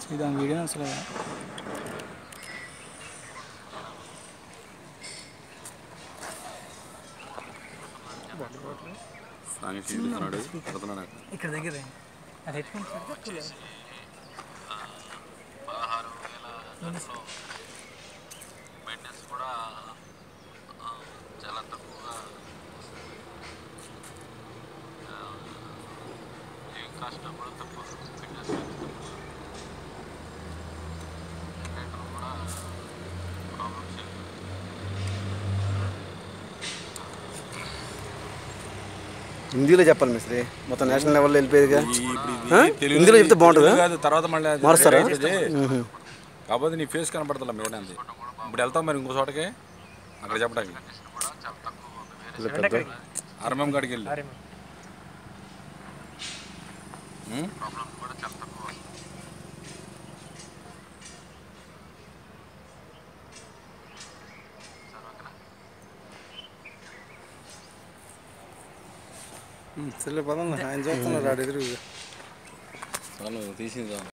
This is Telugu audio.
ఇది ఆ వీడియో అసలు సాంగ్ చీడుతున్నాడు పడుతున్నాడు అక్కడ ఇక్కడ దగ్గర అది హెడ్ ఫోన్స్ పదహారు వేల దాంట్లో మెయింటెనెన్స్ కూడా ఆ, చాలా తక్కువగా వస్తుంది. ఆ, లివింగ్ కాస్ట్ కూడా తక్కువ ఫిట్నెస్ తక్కువ జనరేటర్ కూడా ప్రాబ్లమ్స్ ఏం లేవు. హిందీలో చెప్పాలి మిస్త్రీ మొత్తం నేషనల్ లెవెల్లో వెళ్ళిపోయేదిగా ఈ- ఇప్పుడు ఇది ఆ? తెలుగులో- హిందీలో చెప్తే బాగుంటుందా? తెలుగు కాదు తర్వాత మళ్ళీ అది మారుస్తారా? ఇది. కాకపోతే నీ ఫేస్ కనపడతా మేడం ఇప్పుడు వెళ్తాం మరి ఇంకో చోటకి అక్కడ చెప్పడానికి కూడా చాలా తక్కువగా ఉంది వేరే ఆర్ఎంఎం కాడికి వెళ్ళి ఉం? ప్రాబ్లమ్స్ కూడా చాలా తక్కువ వస్తుంది సరే పదం ఆయన చూస్తున్నాడు ఎదురు చాలు తీసింది చాలు